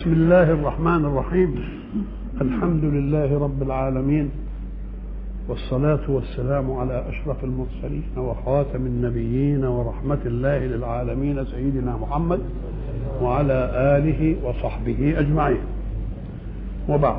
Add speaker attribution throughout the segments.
Speaker 1: بسم الله الرحمن الرحيم الحمد لله رب العالمين والصلاة والسلام على أشرف المرسلين وخاتم النبيين ورحمة الله للعالمين سيدنا محمد وعلى آله وصحبه أجمعين وبعد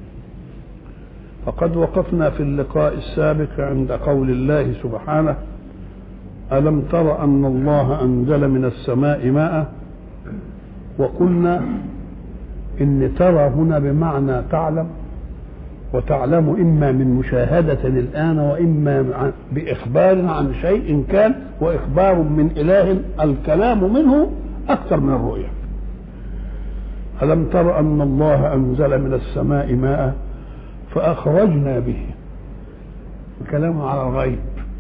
Speaker 1: فقد وقفنا في اللقاء السابق عند قول الله سبحانه ألم تر أن الله أنزل من السماء ماء وقلنا إن ترى هنا بمعنى تعلم وتعلم إما من مشاهدة الآن وإما بإخبار عن شيء كان وإخبار من إله الكلام منه أكثر من الرؤية ألم تر أن الله أنزل من السماء ماء فأخرجنا به كلام على الغيب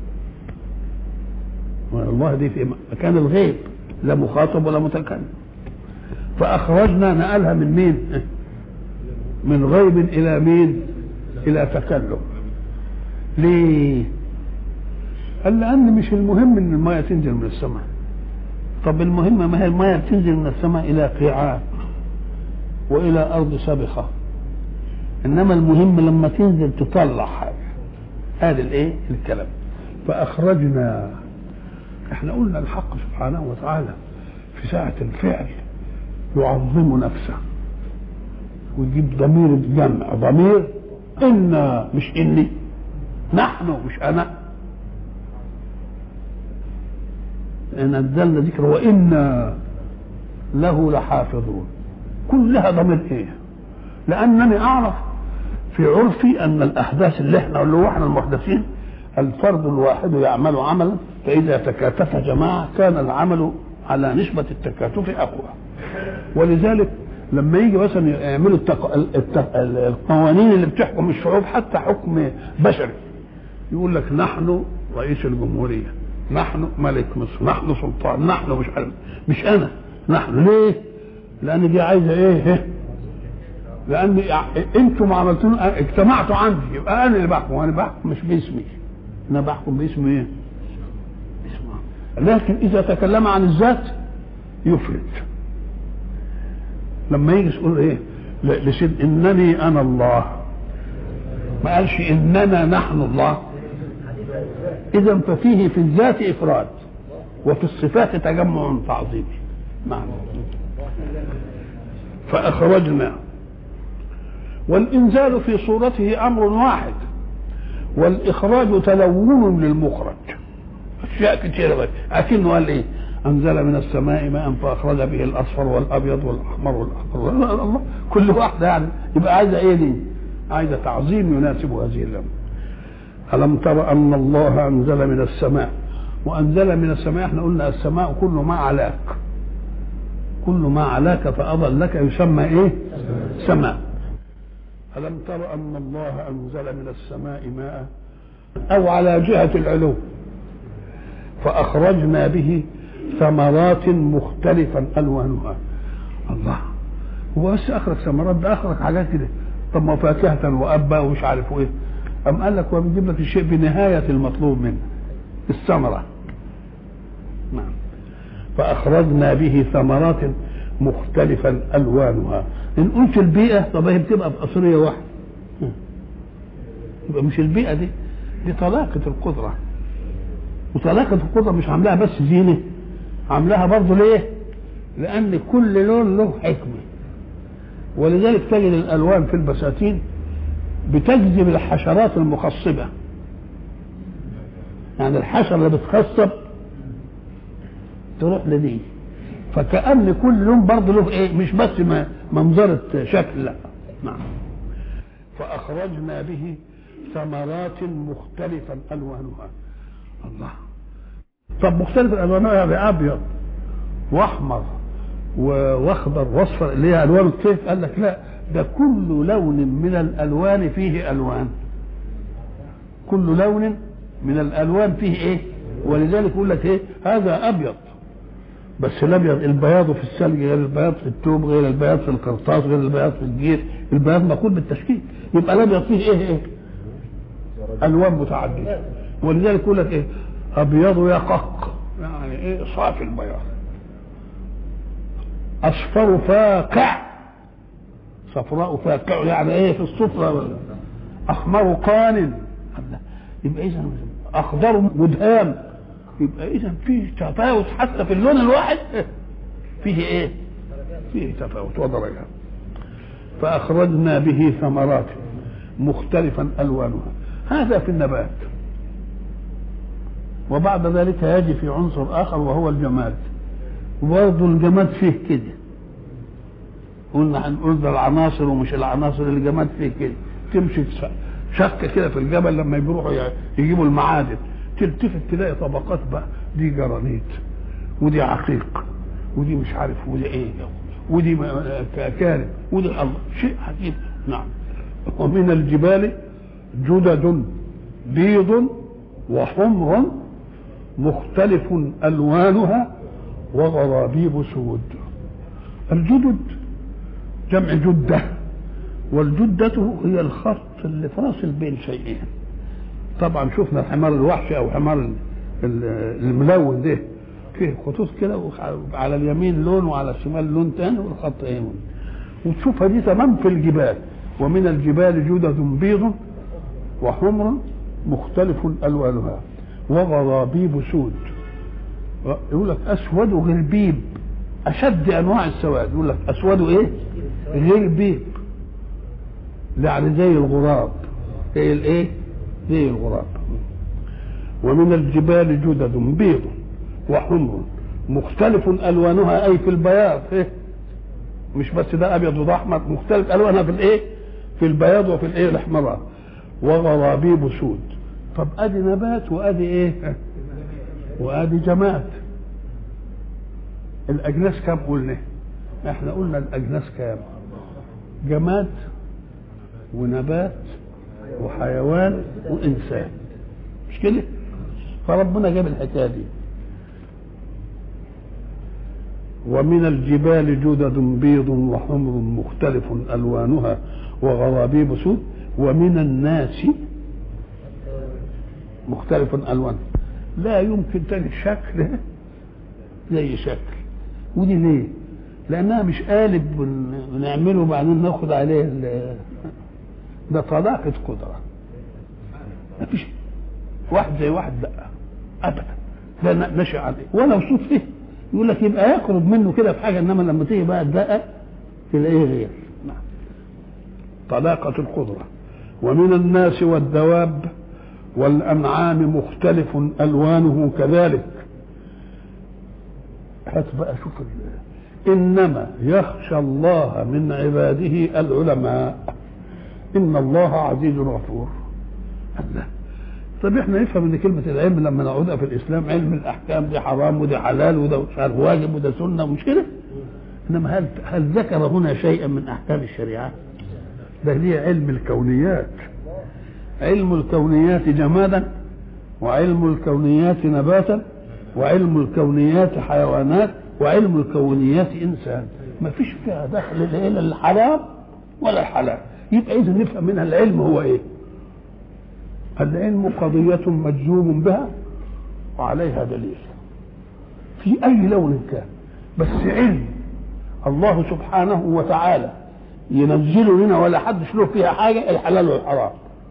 Speaker 1: الله دي في مكان الغيب لا مخاطب ولا متكلم فأخرجنا نقلها من مين من غيب إلى مين إلى تكلم ليه قال لأن مش المهم إن المية تنزل من السماء طب المهم ما هي المية بتنزل من السماء إلى قيعان وإلى أرض سابخة إنما المهم لما تنزل تطلع حاجة هذا الإيه الكلام فأخرجنا احنا قلنا الحق سبحانه وتعالى في ساعة الفعل يعظم نفسه ويجيب ضمير الجمع ضمير إنا مش إني نحن مش أنا إن الدل ذكر وإنا له لحافظون كلها ضمير إيه لأنني أعرف في عرفي أن الأحداث اللي احنا اللي هو احنا المحدثين الفرد الواحد يعمل عملا فإذا تكاتف جماعة كان العمل على نسبة التكاتف أقوى ولذلك لما يجي مثلا يعملوا التق... التق... القوانين اللي بتحكم الشعوب حتى حكم بشري يقول لك نحن رئيس الجمهورية نحن ملك مصر نحن سلطان نحن مش عارف مش أنا نحن ليه؟ لأن دي عايزة إيه؟ لأن أنتم ما عملتون اجتمعتوا عندي يبقى أنا اللي بحكم وأنا بحكم مش باسمي أنا بحكم باسم إيه؟ لكن إذا تكلم عن الذات يفرد لما يجي يقول ايه لسيد انني انا الله ما قالش اننا نحن الله اذا ففيه في الذات افراد وفي الصفات تجمع تعظيمي معنى فاخرجنا والانزال في صورته امر واحد والاخراج تلون للمخرج اشياء كثيره اكنه قال ايه انزل من السماء ماء فاخرج به الاصفر والابيض والاحمر والاخضر الله كل واحده يعني يبقى عايزه ايه دي؟ عايزه تعظيم يناسب هذه الامر الم تر ان الله انزل من السماء وانزل من السماء احنا قلنا السماء كل ما علاك كل ما علاك فاضلك يسمى ايه؟ سماء الم تر ان الله انزل من السماء ماء او على جهه العلو فاخرجنا به ثمرات مختلفا الوانها الله هو بس اخرج ثمرات ده اخرج حاجات كده طب ما فاكهه وابا ومش عارف ايه أم قال لك هو بيجيب لك الشيء بنهاية المطلوب منه الثمرة نعم فأخرجنا به ثمرات مختلفا ألوانها إن قلت البيئة طب هي بتبقى في قصرية واحدة يبقى مش البيئة دي دي طلاقة القدرة وطلاقة القدرة مش عاملاها بس زينة عاملاها برضه ليه؟ لأن كل لون له حكمة ولذلك تجد الألوان في البساتين بتجذب الحشرات المخصبة يعني الحشرة اللي بتخصب تروح لدي فكأن كل لون برضه له ايه مش بس منظرة شكل لا نعم فأخرجنا به ثمرات مختلفا ألوانها الله طب مختلف الالوان يعني ابيض واحمر واخضر واصفر اللي هي الوان الطيف قال لك لا ده كل لون من الالوان فيه الوان كل لون من الالوان فيه ايه ولذلك يقول لك ايه هذا ابيض بس الابيض البياض في الثلج غير البياض في التوب غير البياض في القرطاس غير البياض في الجير البياض مقول بالتشكيل يبقى الابيض فيه ايه ايه الوان متعدده ولذلك يقول لك ايه ابيض يقق يعني ايه صافي البياض اصفر فاقع صفراء فاقع يعني ايه في الصفرة احمر قان يبقى اذا اخضر مدهام يبقى اذا فيه تفاوت حتى في اللون الواحد فيه ايه فيه تفاوت ودرجات فاخرجنا به ثمرات مختلفا الوانها هذا في النبات وبعد ذلك يجي في عنصر اخر وهو الجماد وبرضه الجماد فيه كده قلنا هنقول ده العناصر ومش العناصر الجماد فيه كده تمشي شكه كده في الجبل لما بيروحوا يجيبوا المعادن تلتفت تلاقي طبقات بقى دي جرانيت ودي عقيق ودي مش عارف ودي ايه ودي كارب ودي الله شيء عجيب نعم ومن الجبال جدد بيض وحمر مختلف الوانها وغرابيب سود الجدد جمع جده والجدة هي الخط اللي فاصل بين شيئين طبعا شفنا الحمار الوحشي او حمار الملون ده فيه خطوط كده وعلى اليمين لون وعلى الشمال لون تاني والخط ايه وتشوفها دي تمام في الجبال ومن الجبال جدد بيض وحمر مختلف الوانها وغرابيب سود يقول لك اسود غربيب اشد انواع السواد يقول لك اسود ايه غربيب يعني زي الغراب زي الايه زي الغراب ومن الجبال جدد بيض وحمر مختلف الوانها اي في البياض إيه؟ مش بس ده ابيض وده احمر مختلف الوانها في الايه في البياض وفي الايه الاحمرات وغرابيب سود طب ادي نبات وادي ايه وادي جماد الاجناس كام قلنا احنا قلنا الاجناس كام جماد ونبات وحيوان وانسان مش كده فربنا جاب الحكايه دي ومن الجبال جدد بيض وحمر مختلف الوانها وغرابيب سود ومن الناس مختلف الوانها لا يمكن تاني شكل زي شكل ودي ليه؟ لانها مش قالب ونعمله وبعدين ناخد عليه ده طلاقة قدرة مفيش واحد زي واحد لا ابدا لا نشأ عليه ولو صوت فيه يقول لك يبقى يقرب منه كده في حاجه انما لما تيجي بقى تدقق تلاقيه غير نعم طلاقة القدرة ومن الناس والدواب والأنعام مختلف ألوانه كذلك هات بقى شوف إنما يخشى الله من عباده العلماء إن الله عزيز غفور الله طب احنا نفهم ان كلمة العلم لما نعودها في الاسلام علم الاحكام دي حرام وده حلال وده مش عارف واجب وده سنة مش كده؟ انما هل هل ذكر هنا شيئا من احكام الشريعة؟ ده هي علم الكونيات علم الكونيات جمادا وعلم الكونيات نباتا وعلم الكونيات حيوانات وعلم الكونيات انسان ما فيش فيها دخل لا الحرام ولا الحلال يبقى اذا نفهم منها العلم هو ايه؟ العلم قضية مجزوم بها وعليها دليل في أي لون كان بس علم الله سبحانه وتعالى ينزل لنا ولا حدش له فيها حاجة الحلال والحرام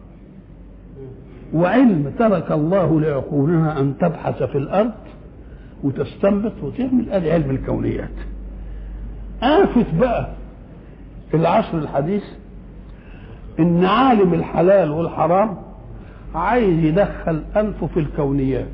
Speaker 1: وعلم ترك الله لعقولنا أن تبحث في الأرض وتستنبط وتعمل ادي علم الكونيات آفة بقى في العصر الحديث إن عالم الحلال والحرام عايز يدخل انفه في الكونيات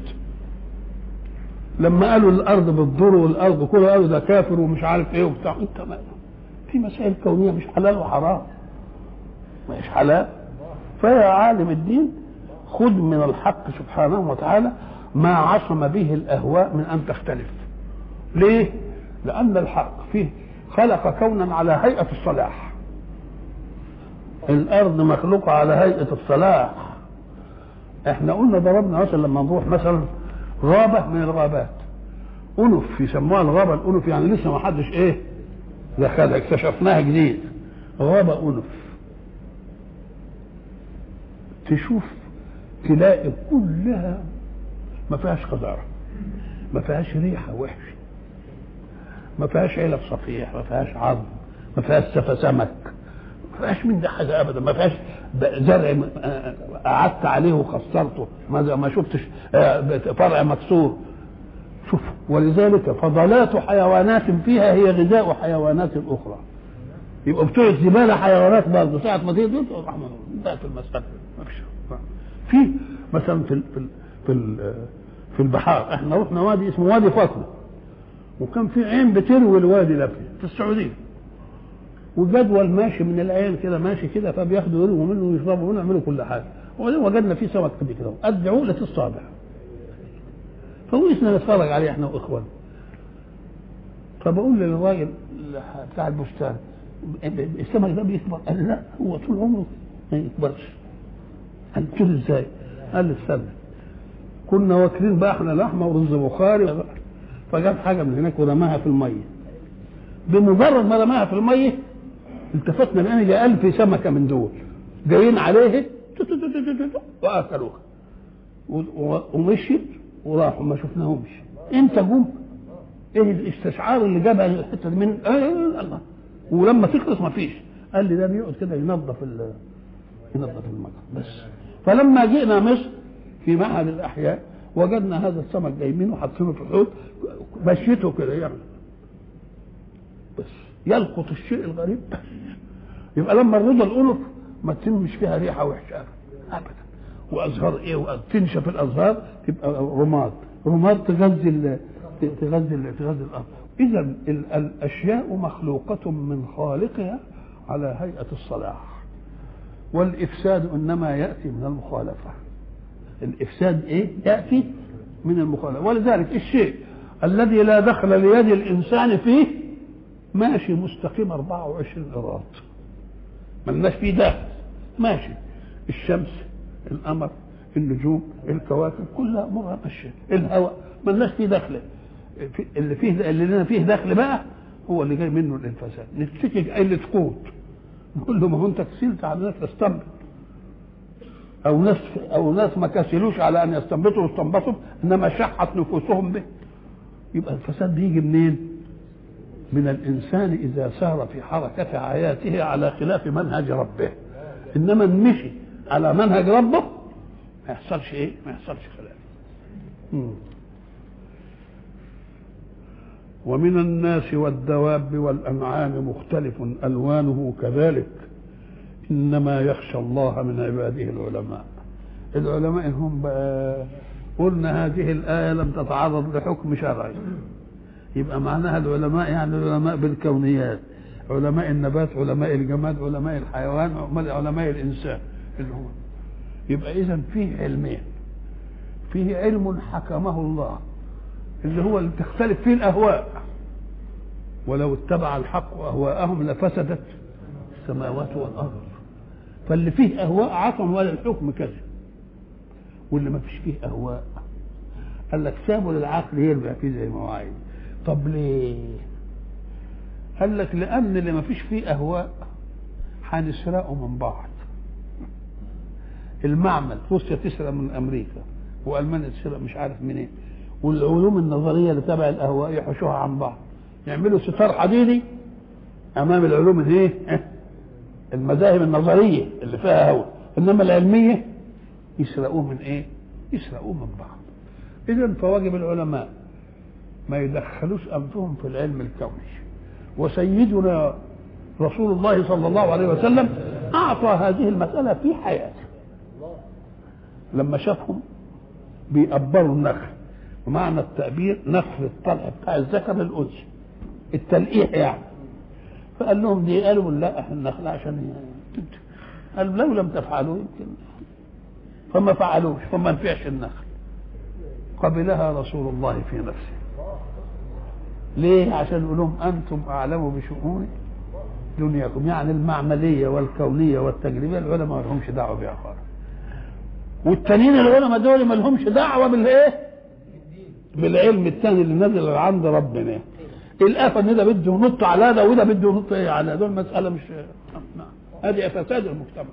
Speaker 1: لما قالوا الارض بتضر والارض كله قالوا ده كافر ومش عارف ايه وبتاع انت ما في مسائل كونيه مش حلال وحرام مش حلال فيا عالم الدين خذ من الحق سبحانه وتعالى ما عصم به الاهواء من ان تختلف ليه لان الحق فيه خلق كونا على هيئه الصلاح الارض مخلوقه على هيئه الصلاح احنا قلنا ضربنا مثلا لما نروح مثلا غابه من الغابات انف يسموها الغابه الانف يعني لسه ما حدش ايه دخلها اكتشفناها جديد غابه انف تشوف تلاقي كلها ما فيهاش قذاره ما فيهاش ريحه وحشه ما فيهاش علب صفيح ما فيهاش عظم ما فيهاش سفة سمك ما فيهاش من ده حاجه ابدا ما فيهاش ب- زرع م- آه، قعدت عليه وخسرته ما ما شفتش آه، فرع مكسور شوف ولذلك فضلات حيوانات فيها هي غذاء حيوانات اخرى يبقى بتوع الزباله حيوانات برضه ساعه ما تيجي تقول رحمه الله انتهت المساله ما فيش في مثلا في ال في ال في, ال في البحار احنا رحنا وادي اسمه وادي فاطمه وكان في عين بتروي الوادي ده في السعوديه وجدول ماشي من العين كده ماشي كده فبياخدوا يرووا منه ويشربوا منه ويعملوا كل حاجه وبعدين وجدنا فيه سمك قد كده قد عقله الصابع فوقفنا نتفرج عليه احنا واخواننا فبقول للراجل بتاع البستان السمك ده بيكبر قال لي لا هو طول عمره ما يكبرش قلت له ازاي؟ قال لي استنى كنا واكلين بقى احنا لحمه ورز بخاري فجاب حاجه من هناك ورماها في الميه بمجرد ما رماها في الميه التفتنا لان جاء ألف سمكه من دول جايين عليه تو- تو- تو- تو- تو- تو- واكلوها و- و- ومشيت وراحوا ما شفناهمش امتى جم؟ ايه الاستشعار اللي جابها الحته دي من آه الله ولما تخلص ما فيش قال لي ده بيقعد كده ينظف ال- ينظف المكان بس فلما جئنا مصر في معهد الاحياء وجدنا هذا السمك جايبينه وحاطينه في الحوض مشيته كده يعني بس يلقط الشيء الغريب بس يبقى لما الرضا الانف ما تتمش فيها ريحه وحشه ابدا ابدا وازهار ايه وأز- تنشف الازهار تبقى رماد رماد تغذي ال- تغذي ال- تغذي الارض اذا ال- الاشياء مخلوقه من خالقها على هيئه الصلاح والافساد انما ياتي من المخالفه الافساد ايه ياتي من المخالفه ولذلك الشيء الذي لا دخل ليد الانسان فيه ماشي مستقيم 24 قراط ملناش فيه داخل ماشي الشمس القمر النجوم الكواكب كلها امورها ماشيه الهواء ملناش فيه دخل في- اللي فيه اللي لنا فيه دخل بقى هو اللي جاي منه الانفساد نفتكر قله قوت نقول له ما هو انت كسلت على انك تستنبط او ناس او ناس ما كسلوش على ان يستنبطوا واستنبطوا انما شحت نفوسهم به يبقى الفساد بيجي منين؟ من الانسان اذا سار في حركه حياته على خلاف منهج ربه انما مشي على منهج ربه ما يحصلش ايه؟ ما يحصلش خلاف مم. ومن الناس والدواب والانعام مختلف الوانه كذلك انما يخشى الله من عباده العلماء العلماء هم بقى قلنا هذه الايه لم تتعرض لحكم شرعي يبقى معناها العلماء يعني العلماء بالكونيات علماء النبات علماء الجماد علماء الحيوان علماء الانسان اللي هو يبقى اذا فيه علمين فيه علم حكمه الله اللي هو اللي تختلف فيه الاهواء ولو اتبع الحق اهواءهم لفسدت السماوات والارض فاللي فيه اهواء عصم ولا الحكم كذا واللي ما فيش فيه اهواء قال لك سابوا للعقل يرجع فيه زي ما هو عايز طب ليه قال لك لان اللي ما فيش فيه اهواء هنسرقه من بعض المعمل روسيا تسرق من امريكا والمانيا تسرق مش عارف منين والعلوم النظريه اللي تبع الاهواء يحوشوها عن بعض يعملوا ستار حديدي امام العلوم الايه المذاهب النظريه اللي فيها هوى انما العلميه يسرقوه من ايه يسرقوه من بعض اذا فواجب العلماء ما يدخلوش انفسهم في العلم الكوني وسيدنا رسول الله صلى الله عليه وسلم اعطى هذه المساله في حياته لما شافهم بيقبروا النخل ومعنى التأبير نخل الطلع بتاع الذكر للأنثى التلقيح يعني فقال لهم دي قالوا لا احنا النخل عشان قالوا لو لم تفعلوا يمكن فما فعلوش فما نفعش النخل قبلها رسول الله في نفسه ليه عشان يقول لهم انتم اعلم بشؤون دنياكم يعني المعمليه والكونيه والتجريبيه العلماء ما لهمش دعوه بها خالص والتانيين العلماء دول ما لهمش دعوه بالايه بالعلم الثاني اللي نزل عند ربنا الافه ان ده بده ينط على ده وده بده ينط ايه على ده المساله مش هذه فساد المجتمع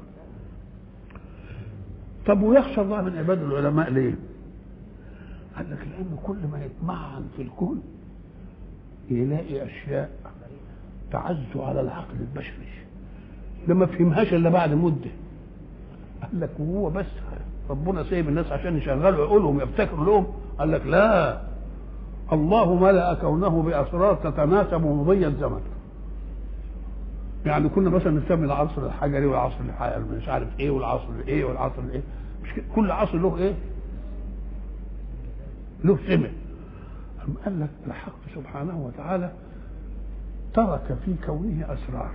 Speaker 1: طب ويخشى الله من عباد العلماء ليه؟ قال لك لأنه كل ما يتمعن في الكون يلاقي أشياء تعز على العقل البشري ده ما فهمهاش الا بعد مده قال لك وهو بس ربنا سايب الناس عشان يشغلوا عقولهم يفتكروا لهم قال لك لا الله ملأ كونه بأسرار تتناسب مضي الزمن يعني كنا مثلا نسمي العصر الحجري والعصر الحجري مش عارف ايه والعصر الايه والعصر الايه مش كده كل عصر له ايه له سمه أم قال لك الحق سبحانه وتعالى ترك في كونه أسرار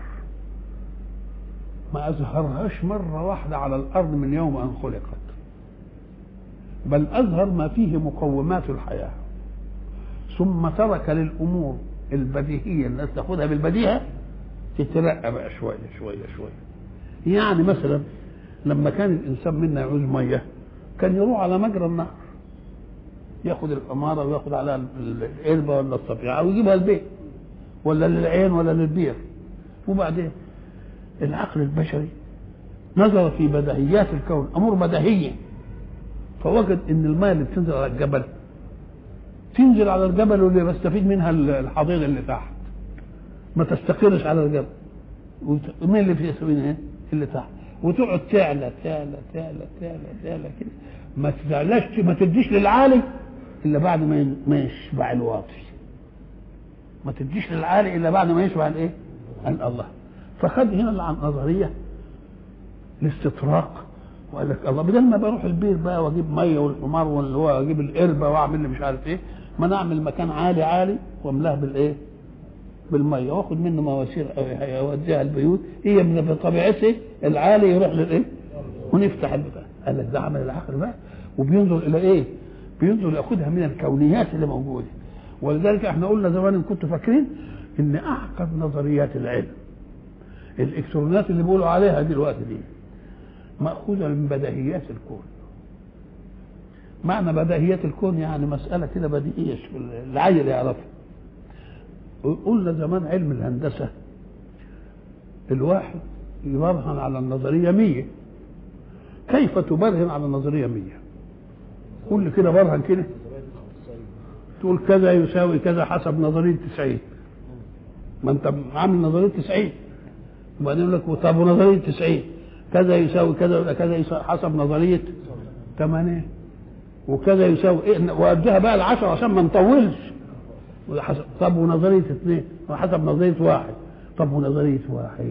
Speaker 1: ما أظهرهاش مرة واحدة على الأرض من يوم أن خلقت بل أظهر ما فيه مقومات الحياة ثم ترك للأمور البديهية الناس تاخدها بالبديهة تترقى بقى شوية شوية شوية يعني مثلا لما كان الإنسان منا يعوز مية كان يروح على مجرى النهر ياخد الحمارة وياخد على القربة ولا الصفيعة ويجيبها البيت ولا للعين ولا للبير وبعدين العقل البشري نظر في بديهيات الكون امور بديهيه فوجد ان الماء اللي بتنزل على الجبل تنزل على الجبل واللي بيستفيد منها الحضيض اللي تحت ما تستقرش على الجبل ومين اللي بيستفيد منها اللي تحت وتقعد تعلى تعلى تعلى تعلى تعلى كده ما تعلاش ما تديش للعالي الا بعد ما ما يشبع الواطي ما تديش للعالي الا بعد ما يشبع الايه؟ الله فخد هنا النظريه الاستطراق وقال لك الله بدل ما بروح البير بقى واجيب ميه والحمار واللي هو اجيب القربه واعمل لي مش عارف ايه ما انا اعمل مكان عالي عالي واملاه بالايه؟ بالميه واخد منه مواسير اوديها البيوت هي من بطبيعته العالي يروح للايه؟ ونفتح البتاع قال لك ده عمل العقل بقى وبينظر الى ايه؟ بينظر ياخدها من الكونيات اللي موجوده ولذلك احنا قلنا زمان ان كنتوا فاكرين ان اعقد نظريات العلم الالكترونات اللي بيقولوا عليها دلوقتي دي ماخوذه من بديهيات الكون معنى بديهيات الكون يعني مساله كده بديهيه العيل يعرفها قلنا زمان علم الهندسه الواحد يبرهن على النظريه مية كيف تبرهن على النظريه مية قول لي كده برهن كده تقول كذا يساوي كذا حسب نظريه 90 ما انت عامل نظريه 90 وبعدين يقول لك طب ونظريه 90 كذا يساوي كذا ولا كذا يساوي حسب نظريه 80 وكذا يساوي ايه واديها بقى العشرة عشان ما نطولش حسب طب ونظريه اثنين وحسب نظريه واحد طب ونظريه واحد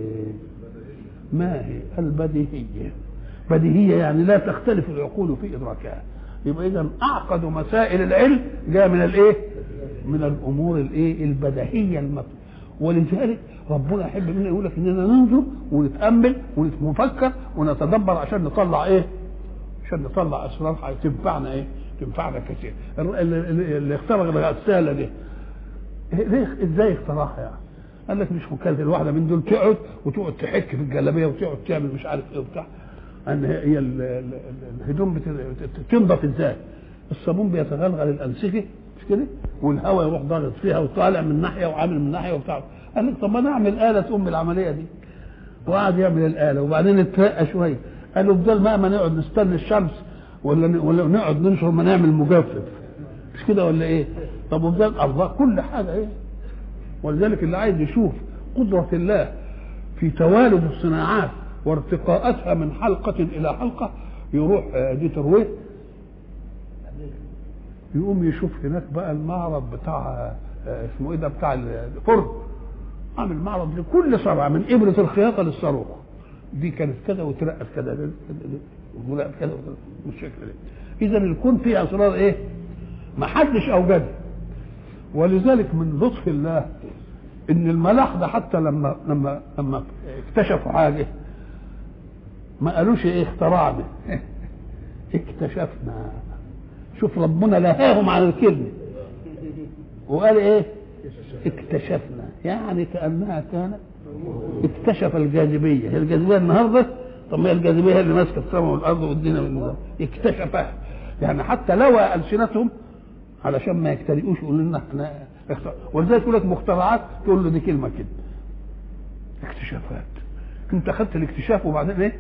Speaker 1: ما هي البديهيه بديهيه يعني لا تختلف العقول في ادراكها يبقى اذا اعقد مسائل العلم جاء من الايه؟ من الامور الايه؟ البديهيه المطلوبه ولذلك ربنا يحب منا يقول لك اننا ننظر ونتامل ونفكر ونتدبر عشان نطلع ايه؟ عشان نطلع اسرار تنفعنا ايه؟ تنفعنا كثير. اللي اخترع الغساله دي ليه ازاي اخترعها يعني؟ قال لك مش مكلف الواحده من دول تقعد وتقعد تحك في الجلابيه وتقعد تعمل مش عارف ايه وبتاع ان هي الهدوم تنضف ازاي؟ الصابون بيتغلغل الانسجه مش كده؟ والهواء يروح ضاغط فيها وطالع من ناحيه وعامل من ناحيه وبتاع قال لك طب ما نعمل اله تقوم بالعمليه دي وقعد يعمل الاله وبعدين اترقى شويه قالوا بدل ما ما نقعد نستنى الشمس ولا ولا نقعد ننشر ما نعمل مجفف مش كده ولا ايه؟ طب وبدل الله كل حاجه ايه؟ ولذلك اللي عايز يشوف قدره الله في توالد الصناعات وارتقاءاتها من حلقة إلى حلقة يروح ديترويت يقوم يشوف هناك بقى المعرض بتاع اسمه ايه ده بتاع الفرن عامل معرض لكل صنعة من إبرة الخياطة للصاروخ دي كانت كذا وترقت كذا وترقت كذا بالشكل ده إذا الكون فيه أسرار إيه؟ ما حدش أوجدها ولذلك من لطف الله إن الملاحدة حتى لما لما لما اكتشفوا حاجة ما قالوش ايه اخترعنا اكتشفنا شوف ربنا لهاهم على الكلمه وقال ايه اكتشفنا يعني كانها كانت اكتشف الجاذبيه هي الجاذبيه النهارده طب ما هي الجاذبيه هي اللي ماسكه السماء والارض والدنيا والنظام اكتشفها يعني حتى لوى السنتهم علشان ما يجترئوش يقولوا لنا احنا ولذلك يقول لك مخترعات تقول له دي كلمه كده اكتشافات انت خدت الاكتشاف وبعدين ايه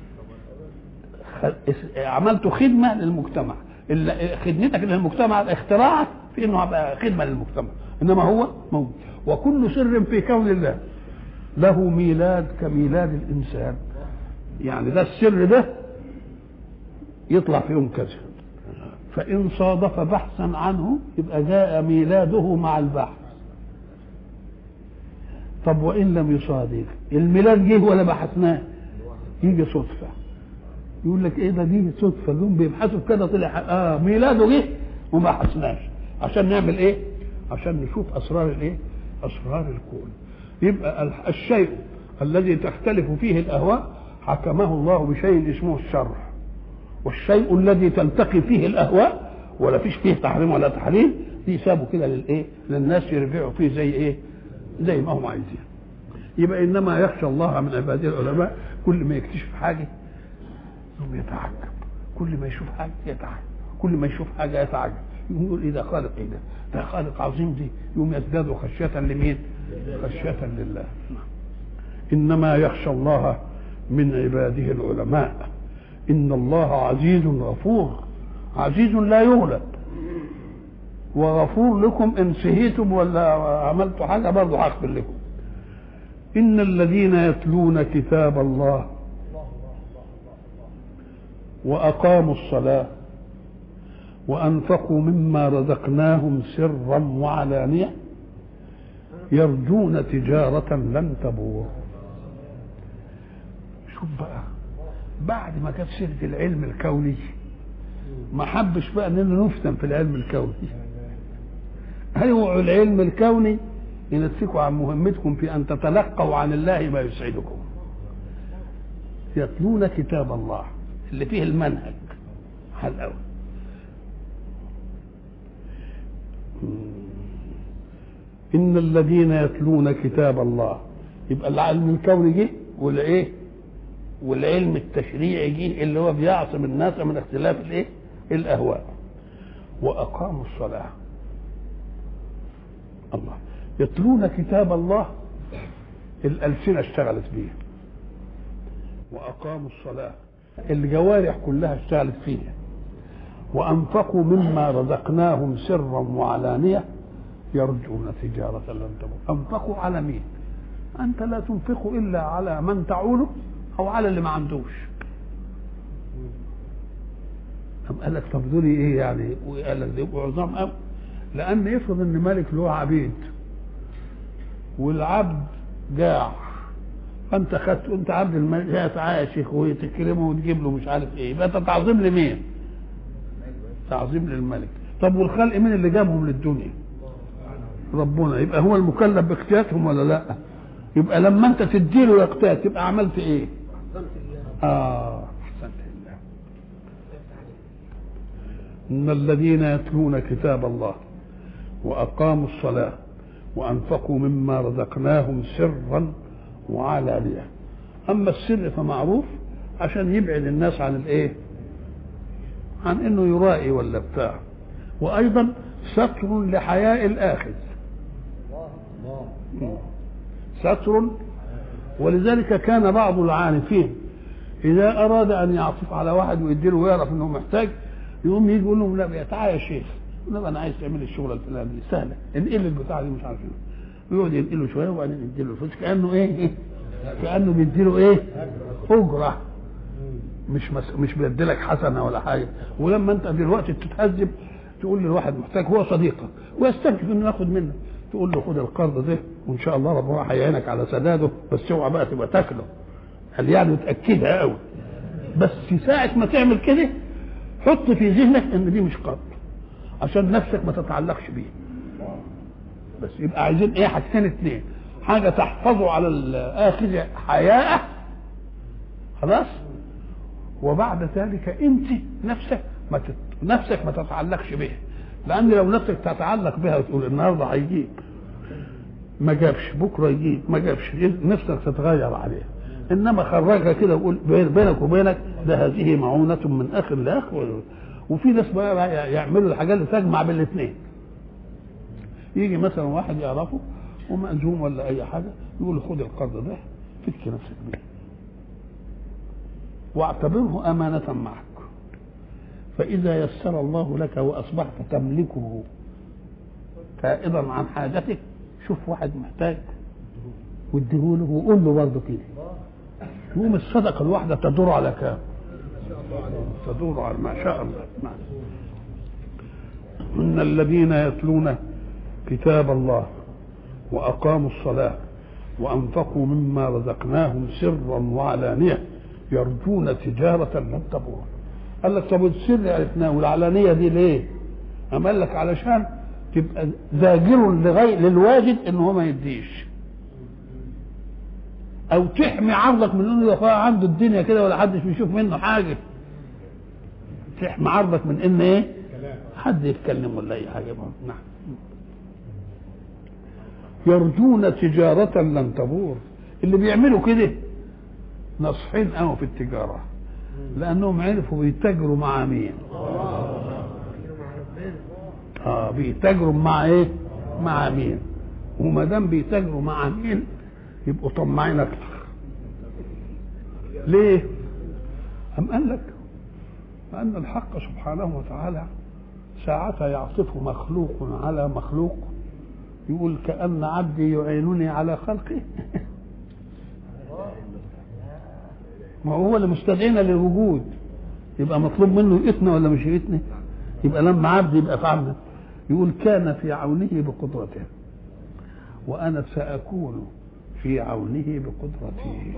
Speaker 1: عملت خدمه للمجتمع خدمتك للمجتمع اختراعك في انه هبقى خدمه للمجتمع انما هو موجود وكل سر في كون الله له ميلاد كميلاد الانسان يعني ده السر ده يطلع في يوم كذا فان صادف بحثا عنه يبقى جاء ميلاده مع البحث طب وان لم يصادف الميلاد جه ولا بحثناه يجي صدفه يقول لك ايه ده دي صدفه اليوم بيبحثوا كده طلع اه ميلاده جه وما بحثناش عشان نعمل ايه عشان نشوف اسرار الايه اسرار الكون يبقى الشيء الذي تختلف فيه الاهواء حكمه الله بشيء اسمه الشر والشيء الذي تلتقي فيه الاهواء ولا فيش فيه تحريم ولا تحليل دي سابوا كده للايه للناس يرجعوا فيه زي ايه زي ما هم عايزين يبقى انما يخشى الله من عباده العلماء كل ما يكتشف حاجه يقوم يتعجب كل ما يشوف حاجه يتعجب كل ما يشوف حاجه يتعجب يقول ايه ده خالق ايه ده ده خالق عظيم دي يقوم يزداد خشيه لمين خشيه لله انما يخشى الله من عباده العلماء ان الله عزيز غفور عزيز لا يغلب وغفور لكم ان سهيتم ولا عملتوا حاجه برضه هغفر لكم ان الذين يتلون كتاب الله واقاموا الصلاه وانفقوا مما رزقناهم سرا وعلانيه يرجون تجاره لن تبور شوف بقى بعد ما كانت سيره العلم الكوني ما حبش بقى اننا نفتن في العلم الكوني اوعوا العلم الكوني ينسكوا عن مهمتكم في ان تتلقوا عن الله ما يسعدكم يتلون كتاب الله اللي فيه المنهج على الاول ان الذين يتلون كتاب الله يبقى العلم الكوني جه والايه والعلم التشريعي جه اللي هو بيعصم الناس من اختلاف الايه الاهواء واقاموا الصلاه الله يتلون كتاب الله الألسنة اشتغلت بيه وأقاموا الصلاة الجوارح كلها اشتغلت فيها وأنفقوا مما رزقناهم سرا وعلانية يرجون تجارة لن تبور أنفقوا على مين أنت لا تنفق إلا على من تعوله أو على اللي ما عندوش أم قال لك طب دول إيه يعني وقال لك يبقوا عظام أم لأن يفرض إن ملك له عبيد والعبد جاع فانت خدت انت عبد الملك تعالى يا شيخ وتكرمه وتجيب له مش عارف ايه يبقى انت تعظيم لمين؟ تعظيم للملك طب والخلق مين اللي جابهم للدنيا؟ ربنا يبقى هو المكلف باقتياتهم ولا لا؟ يبقى لما انت تديله يقتات تبقى عملت ايه؟ اه احسنت لله ان الذين يتلون كتاب الله واقاموا الصلاه وانفقوا مما رزقناهم سرا وعلانيه اما السر فمعروف عشان يبعد الناس عن الايه عن انه يرائي ولا بتاع وايضا ستر لحياء الاخذ ستر ولذلك كان بعض العانفين اذا اراد ان يعطف على واحد ويديله ويعرف انه محتاج يقوم يجي يقول له لا تعالى يا شيخ لا انا عايز تعمل الشغله الفلانيه دي سهله انقل البتاع دي مش عارف ايه ويقعد ينقله شويه وبعدين يديله الفلوس كانه ايه, إيه؟ كانه بيديله ايه اجره مش مس... مش بيديلك حسنه ولا حاجه ولما انت دلوقتي تتهذب تقول للواحد محتاج هو صديقك ويستنكف انه ياخد منك تقول له خد القرض ده وان شاء الله ربنا هيعينك على سداده بس اوعى بقى تبقى تاكله قال يعني متاكدها قوي بس في ساعه ما تعمل كده حط في ذهنك ان دي مش قرض عشان نفسك ما تتعلقش بيه بس يبقى عايزين ايه حاجتين اتنين حاجه تحفظه على الاخذ حياءه خلاص وبعد ذلك انت نفسك ما تت... نفسك ما تتعلقش بها لان لو نفسك تتعلق بها وتقول النهارده هيجيب ما جابش بكره يجيب ما جابش نفسك تتغير عليها انما خرجها كده وقول بينك وبينك ده هذه معونه من اخ لاخ وفي ناس بقى يعملوا الحاجات اللي تجمع بين الاثنين يجي مثلا واحد يعرفه ومأزوم ولا اي حاجه يقول له خد القرض ده فك نفسك بيه واعتبره امانه معك فاذا يسر الله لك واصبحت تملكه فائضا عن حاجتك شوف واحد محتاج واديهوله وقول له برضه كده يقوم الصدقه الواحده تدور على كام؟ تدور على ما شاء الله نعم ان الذين يتلون كتاب الله واقاموا الصلاه وانفقوا مما رزقناهم سرا وعلانيه يرجون تجاره لن تبور قال لك طب السر عرفناه والعلانيه دي ليه؟ أم قال لك علشان تبقى زاجر لغير للواجد ان هو ما يديش او تحمي عرضك من انه يا عنده الدنيا كده ولا حدش بيشوف منه حاجه تحمي عرضك من ان ايه حد يتكلم ولا اي حاجه نعم يرجون تجارة لن تبور اللي بيعملوا كده ناصحين قوي في التجارة لأنهم عرفوا بيتاجروا مع مين اه بيتاجروا مع ايه مع مين وما دام بيتاجروا مع مين يبقوا طماعين اكتر ليه أم قال لك لأن الحق سبحانه وتعالى ساعة يعطف مخلوق على مخلوق يقول كأن عبدي يعينني على خلقه ما هو اللي مستدعينا للوجود يبقى مطلوب منه يئتنا ولا مش يئتنا يبقى لما عبد يبقى في عبد يقول كان في عونه بقدرته وأنا سأكون في عونه بقدرته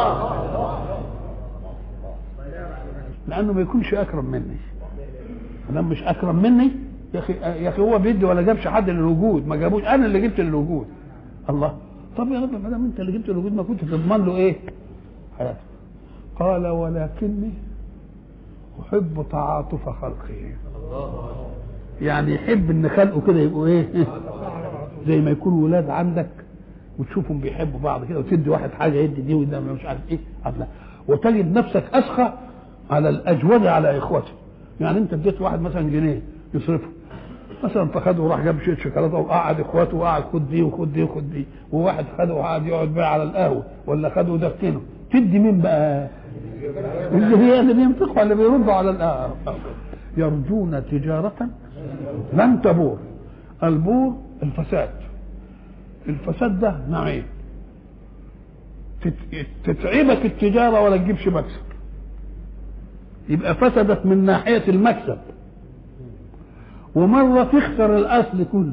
Speaker 1: لأنه ما يكونش أكرم مني لما مش أكرم مني يا أخي يا أخي هو بيدي ولا جابش حد للوجود ما جابوش أنا اللي جبت للوجود الله طب يا رب ما دام أنت اللي جبت للوجود ما كنت تضمن له إيه؟ حياته قال ولكني أحب تعاطف خلقه يعني يحب ان خلقه كده يبقوا ايه زي ما يكونوا ولاد عندك وتشوفهم بيحبوا بعض كده وتدي واحد حاجه يدي دي وده مش عارف ايه عدلا. وتجد نفسك اسخى على الاجود على اخوته يعني انت اديت واحد مثلا جنيه يصرفه مثلا فخده وراح جاب شيء شوكولاته وقعد اخواته وقعد خد دي وخد دي وخد دي وواحد خده وقعد يقعد بقى على القهوه ولا خده ودكنه تدي مين بقى؟ اللي هي اللي بينفقوا اللي بيردوا على القهوه يرجون تجاره لن تبور البور الفساد الفساد ده نوعين تتعبك التجاره ولا تجيبش مكسب يبقى فسدت من ناحيه المكسب ومره تخسر الاصل كله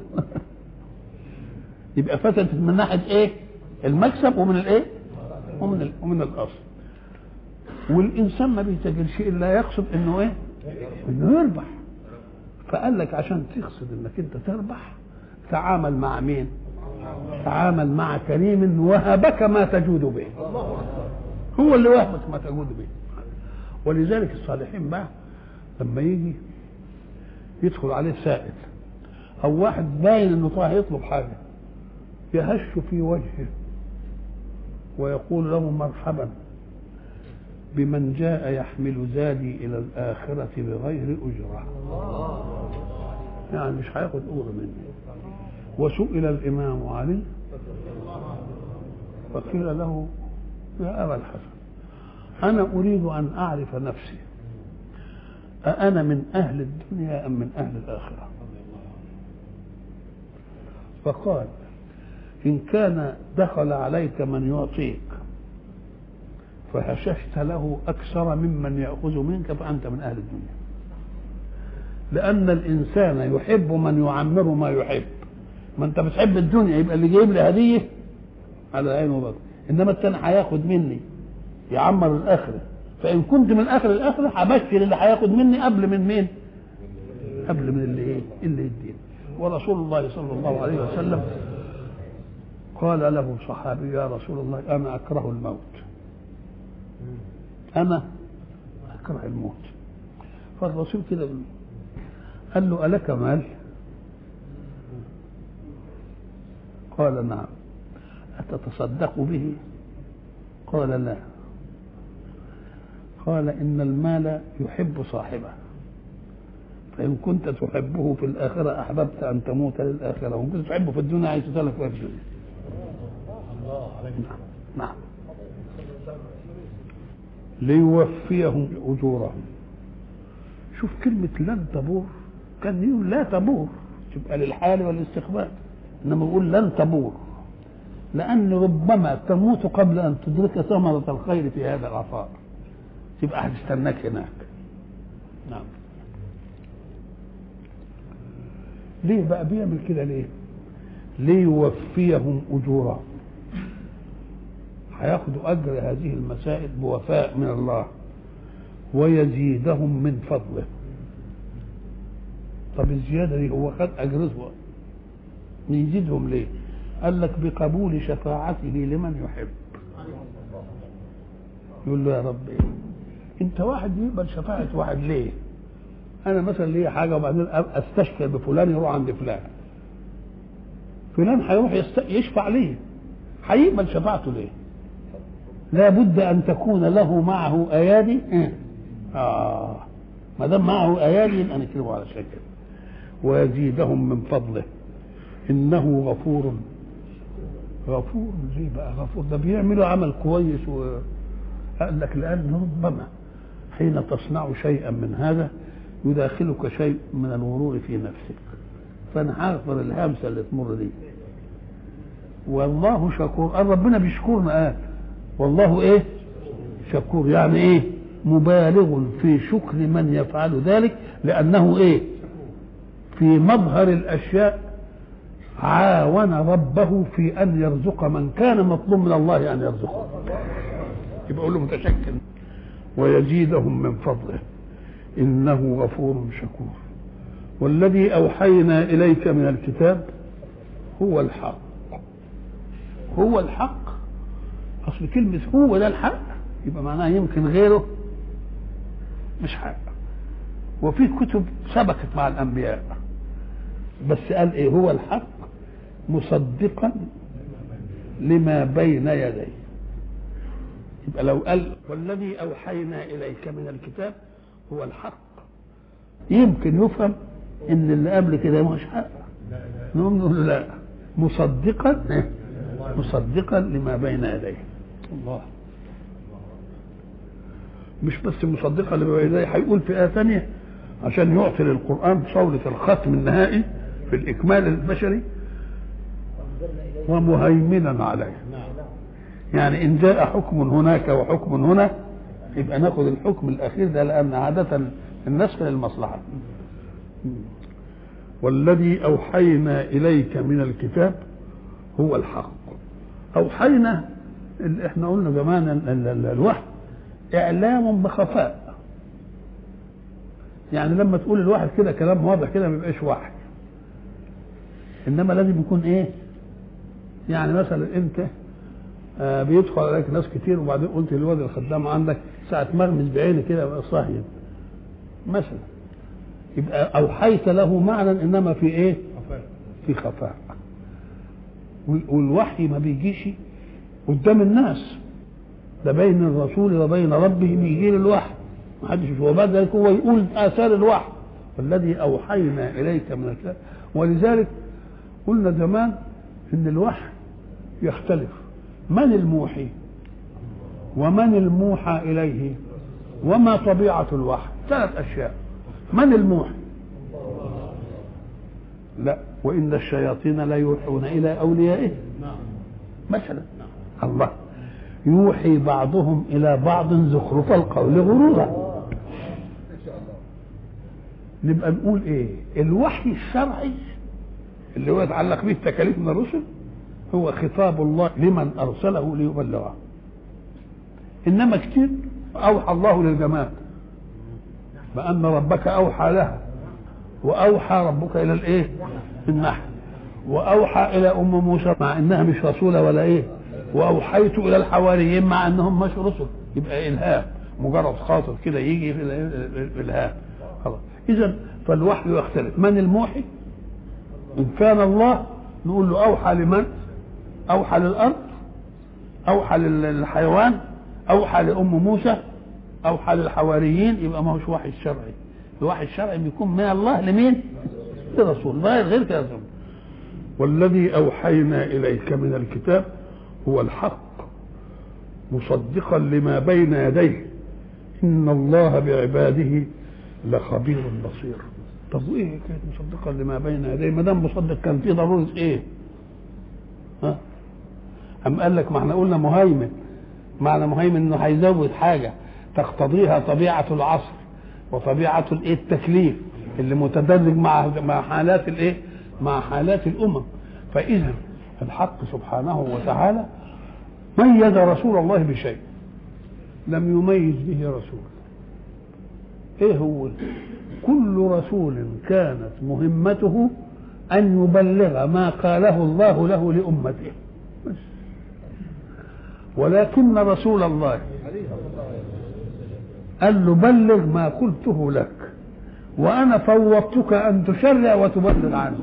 Speaker 1: يبقى فسدت من ناحيه ايه المكسب ومن الايه ومن ال... ومن الاصل والانسان ما بيتاجرش الا يقصد انه ايه انه يربح فقال لك عشان تقصد انك انت تربح تعامل مع مين تعامل مع كريم وهبك ما تجود به هو اللي وهبك ما تجود به ولذلك الصالحين بقى لما يجي يدخل عليه سائل او واحد باين انه طالع يطلب حاجه يهش في وجهه ويقول له مرحبا بمن جاء يحمل زادي الى الاخره بغير اجره يعني مش هياخد اجره مني وسئل الامام علي فقيل له يا ابا الحسن انا اريد ان اعرف نفسي أأنا من أهل الدنيا أم من أهل الآخرة فقال إن كان دخل عليك من يعطيك فهششت له أكثر ممن يأخذ منك فأنت من أهل الدنيا لأن الإنسان يحب من يعمر ما يحب ما أنت بتحب الدنيا يبقى اللي جايب لي هدية على عين وبطن إنما التاني هياخد مني يعمر الآخرة فإن كنت من آخر الآخرة هبشر اللي هياخد مني قبل من مين؟ قبل من اللي إيه؟ اللي يديني ورسول الله صلى الله عليه وسلم قال له صحابي يا رسول الله أنا أكره الموت أنا أكره الموت فالرسول كده قال له ألك مال؟ قال نعم أتتصدق به؟ قال لا قال إن المال يحب صاحبه فإن كنت تحبه في الآخرة أحببت أن تموت للآخرة وإن كنت تحبه في الدنيا عايز تسلك في الدنيا نعم نعم ليوفيهم أجورهم شوف كلمة لن تبور كان يقول لا تبور تبقى للحال والاستقبال إنما يقول لن تبور لأن ربما تموت قبل أن تدرك ثمرة الخير في هذا العطاء تبقى هتستناك هناك نعم ليه بقى بيعمل كده ليه ليوفيهم أجورهم هياخدوا أجر هذه المسائل بوفاء من الله ويزيدهم من فضله طب الزيادة دي هو خد أجرته يزيدهم ليه قال لك بقبول شفاعته لمن يحب يقول له يا رب إيه؟ انت واحد يقبل شفاعة واحد ليه انا مثلا ليا حاجة وبعدين استشفى بفلان يروح عند فلان فلان هيروح يست... يشفع ليه هيقبل شفاعته ليه لابد ان تكون له معه ايادي اه ما دام معه ايادي يبقى نكرمه على شكل ويزيدهم من فضله انه غفور غفور ليه بقى غفور ده بيعملوا عمل كويس و قال لك لان ربما حين تصنع شيئا من هذا يداخلك شيء من الغرور في نفسك فانا هغفر الهمسه اللي تمر دي والله شكور قال ربنا بيشكرنا قال والله ايه شكور يعني ايه مبالغ في شكر من يفعل ذلك لانه ايه في مظهر الاشياء عاون ربه في ان يرزق من كان مطلوب من الله ان يرزقه يبقى له متشكر ويزيدهم من فضله انه غفور شكور والذي اوحينا اليك من الكتاب هو الحق هو الحق اصل كلمه هو ده الحق يبقى معناها يمكن غيره مش حق وفي كتب سبقت مع الانبياء بس قال ايه هو الحق مصدقا لما بين يديه يبقى لو قال والذي اوحينا اليك من الكتاب هو الحق يمكن يفهم ان اللي قبل كده مش حق نقوم نقول لا مصدقا مصدقا لما بين يديه الله مش بس مصدقا لما بين يديه هيقول في آية ثانية عشان يعطي للقرآن صولة الختم النهائي في الإكمال البشري ومهيمنا عليه يعني إن جاء حكم هناك وحكم هنا يبقى ناخذ الحكم الأخير ده لأن عادة النسخ للمصلحة والذي أوحينا إليك من الكتاب هو الحق أوحينا اللي احنا قلنا زمان الوحي إعلام بخفاء يعني لما تقول الواحد كده كلام واضح كده ما يبقاش وحي انما لازم يكون ايه يعني مثلا انت آه بيدخل عليك ناس كتير وبعدين قلت للواد الخدام عندك ساعة مغمز بعيني كده يبقى صاهيا مثلا يبقى أوحيت له معنى إنما في إيه؟ في خفاء والوحي ما بيجيش قدام الناس ده بين الرسول وبين ربه بيجي له الوحي ما حدش وبعد ذلك هو يقول آثار الوحي والذي أوحينا إليك من الكتاب ولذلك قلنا زمان إن الوحي يختلف من الموحي ومن الموحى إليه وما طبيعة الوحي ثلاث أشياء من الموحي لا وإن الشياطين لا يوحون إلى أوليائهم مثلا الله يوحي بعضهم إلى بعض زخرف القول غرورا نبقى نقول ايه الوحي الشرعي اللي هو يتعلق به التكاليف من الرسل هو خطاب الله لمن ارسله ليبلغه انما كتير اوحى الله للجماد بان ربك اوحى لها واوحى ربك الى الايه النحل واوحى الى ام موسى مع انها مش رسوله ولا ايه واوحيت الى الحواريين مع انهم مش رسل يبقى الهام مجرد خاطر كده يجي في الالهام خلاص اذا فالوحي يختلف من الموحي ان كان الله نقول له اوحى لمن اوحى للارض اوحى للحيوان اوحى لام موسى اوحى للحواريين يبقى ما هوش وحي الشرعي الوحي الشرعي بيكون من الله لمين للرسول غير غير كده والذي اوحينا اليك من الكتاب هو الحق مصدقا لما بين يديه ان الله بعباده لخبير بصير طب وايه كانت مصدقا لما بين يديه ما دام مصدق كان في ضروره ايه ها أم قال لك ما احنا قلنا مهيمن معنى مهيمن انه هيزود حاجه تقتضيها طبيعه العصر وطبيعه الايه التكليف اللي متدرج مع مع حالات الايه مع حالات الامم فاذا الحق سبحانه وتعالى ميز رسول الله بشيء لم يميز به رسول ايه هو كل رسول كانت مهمته ان يبلغ ما قاله الله له لامته بس ولكن رسول الله قال له بلغ ما قلته لك وانا فوضتك ان تشرع وتبلغ عني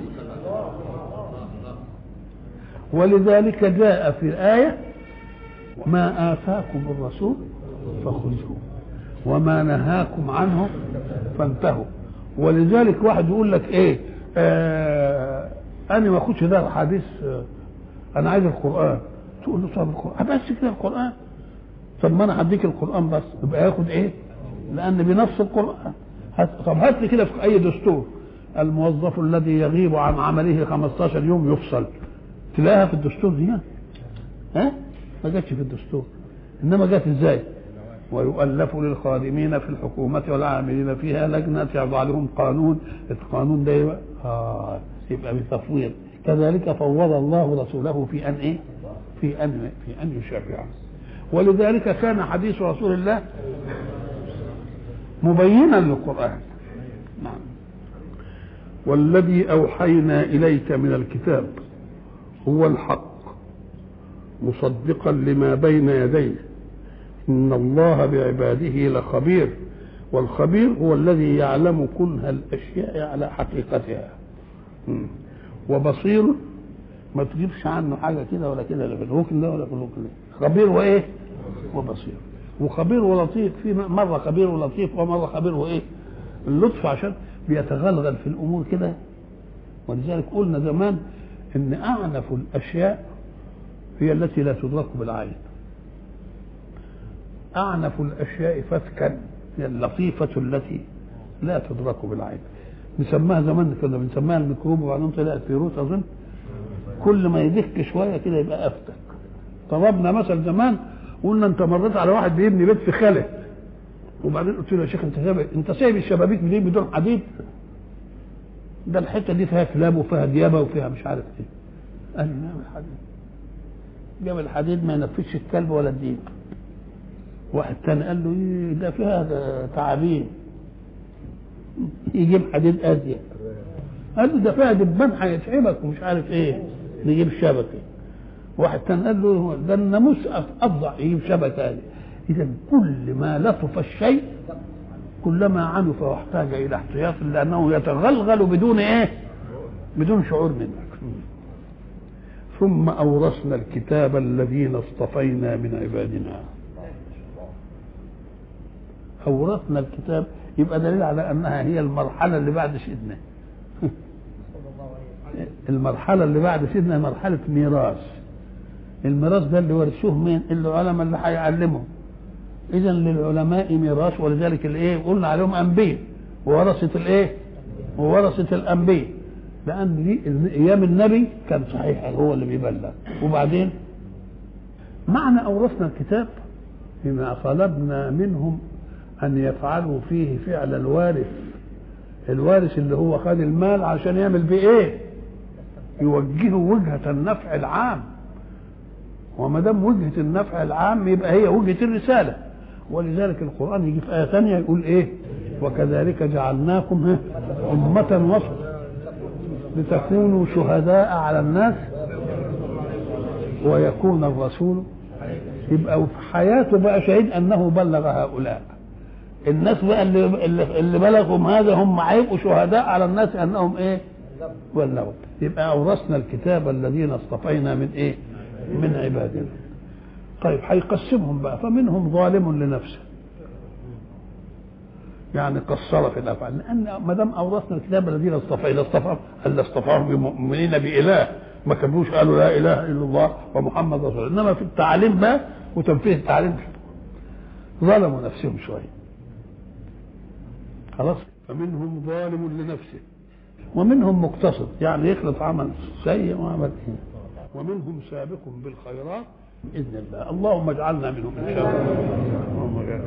Speaker 1: ولذلك جاء في الآية ما آتاكم الرسول فخذوه وما نهاكم عنه فانتهوا ولذلك واحد يقول لك ايه آه انا ما اخدش ده حديث آه انا عايز القران تقول له طب القران بس كده القران طب ما انا هديك القران بس يبقى ياخد ايه لان بنص القران هات طب هات لي كده في اي دستور الموظف الذي يغيب عن عمله 15 يوم يفصل تلاقيها في الدستور دي ها ما جاتش في الدستور انما جت ازاي ويؤلف للخادمين في الحكومة والعاملين فيها لجنة يضع لهم قانون القانون ده يبقى, آه يبقى بتفويض كذلك فوض الله رسوله في أن إيه؟ في أن في أن يشرع ولذلك كان حديث رسول الله مبينا للقرآن نعم والذي أوحينا إليك من الكتاب هو الحق مصدقا لما بين يديه إن الله بعباده لخبير والخبير هو الذي يعلم كنه الأشياء على حقيقتها وبصير ما تجيبش عنه حاجة كده ولا كده لا في الركن ده ولا في الركن ده خبير وإيه وبصير وخبير ولطيف في مرة خبير ولطيف ومرة خبير وإيه اللطف عشان بيتغلغل في الأمور كده ولذلك قلنا زمان إن أعنف الأشياء هي التي لا تدرك بالعين أعنف الأشياء فتكا هي اللطيفة التي لا تدرك بالعين نسماها زمان كنا بنسميها الميكروب وبعدين طلعت فيروس أظن كل ما يدك شوية كده يبقى أفتك ضربنا مثل زمان قلنا أنت مريت على واحد بيبني بيت في خلة وبعدين قلت له يا شيخ أنت سايب أنت سايب الشبابيك دي بدون حديد ده الحتة دي فيها كلاب وفيها ديابة وفيها مش عارف إيه قال لي نعم الحديد جاب الحديد ما ينفذش الكلب ولا الديب واحد تاني قال له ايه ده فيها تعابين يجيب حديد ازيد قال له ده فيها دبان هيتعبك ومش عارف ايه نجيب شبكه واحد تاني قال له ده الناموس افظع يجيب شبكه هذه اذا كل ما لطف الشيء كلما عنف واحتاج الى احتياط لانه يتغلغل بدون ايه بدون شعور منك ثم اورثنا الكتاب الذين اصطفينا من عبادنا أورثنا الكتاب يبقى دليل على أنها هي المرحلة اللي بعد سيدنا المرحلة اللي بعد سيدنا مرحلة ميراث الميراث ده اللي ورثوه مين؟ العلماء اللي هيعلمهم إذا للعلماء ميراث ولذلك الإيه؟ قلنا عليهم أنبياء وورثة الإيه؟ وورثة الأنبياء لأن دي أيام النبي كان صحيح هو اللي بيبلغ وبعدين معنى أورثنا الكتاب بما طلبنا منهم أن يفعلوا فيه فعل الوارث الوارث اللي هو خد المال عشان يعمل بيه ايه يوجهه وجهة النفع العام وما دام وجهة النفع العام يبقى هي وجهة الرسالة ولذلك القرآن يجي في آية ثانية يقول ايه وكذلك جعلناكم أمة وسط لتكونوا شهداء على الناس ويكون الرسول يبقى في حياته بقى شهيد أنه بلغ هؤلاء الناس بقى اللي اللي بلغهم هذا هم هيبقوا شهداء على الناس انهم ايه؟ بلغوا يبقى اورثنا الكتاب الذين اصطفينا من ايه؟ من عبادنا. طيب هيقسمهم بقى فمنهم ظالم لنفسه. يعني قصر في الافعال لان ما دام اورثنا الكتاب الذين اصطفينا اصطفاهم الا اصطفاهم بمؤمنين باله ما كانوش قالوا لا اله الا الله ومحمد رسول الله انما في التعليم بقى وتنفيذ التعليم ظلموا نفسهم شويه خلاص فمنهم ظالم لنفسه ومنهم مقتصد يعني يخلط عمل سيء وعمل ومنهم سابق بالخيرات باذن الله اللهم اجعلنا منهم ان شاء الله اللهم اجعلنا.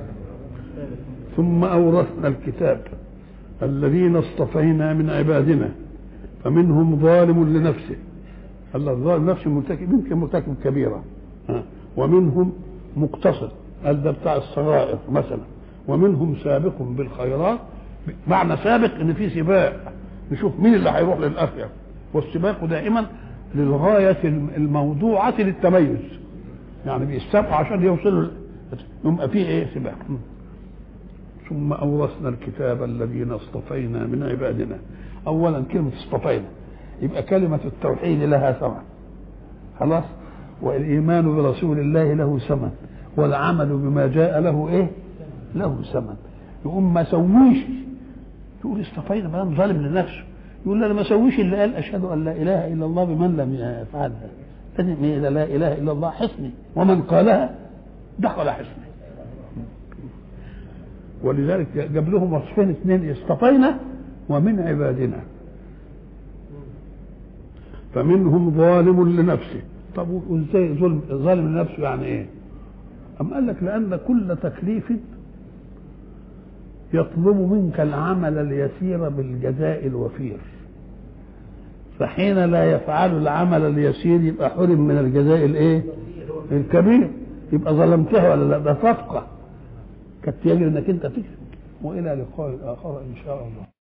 Speaker 1: ثم اورثنا الكتاب الذين اصطفينا من عبادنا فمنهم ظالم لنفسه الله الظالم نفسه مرتكب يمكن مرتكب كبيره ها. ومنهم مقتصد قال ده بتاع الصغائر مثلا ومنهم سابق بالخيرات معنى سابق ان في سباق نشوف مين اللي هيروح للاخره والسباق دائما للغايه الموضوعه للتميز يعني بيستبقوا عشان يوصلوا يبقى فيه ايه سباق ثم اورثنا الكتاب الذين اصطفينا من عبادنا اولا كلمه اصطفينا يبقى كلمه التوحيد لها ثمن خلاص والايمان برسول الله له ثمن والعمل بما جاء له ايه له ثمن يقوم ما سويش تقول اصطفينا ما دام ظالم لنفسه يقول انا ما سويش اللي قال اشهد ان لا اله الا الله بمن لم يفعلها لازم اذا لا اله الا الله حصني ومن قالها دخل حصني ولذلك جاب لهم وصفين اثنين اصطفينا ومن عبادنا فمنهم ظالم لنفسه طب وازاي ظلم ظالم لنفسه يعني ايه؟ أم قال لك لأن كل تكليف يطلب منك العمل اليسير بالجزاء الوفير فحين لا يفعل العمل اليسير يبقى حرم من الجزاء الايه الكبير يبقى ظلمتها ولا لا ده صفقه كانت يجري انك انت تكسب والى لقاء اخر ان شاء الله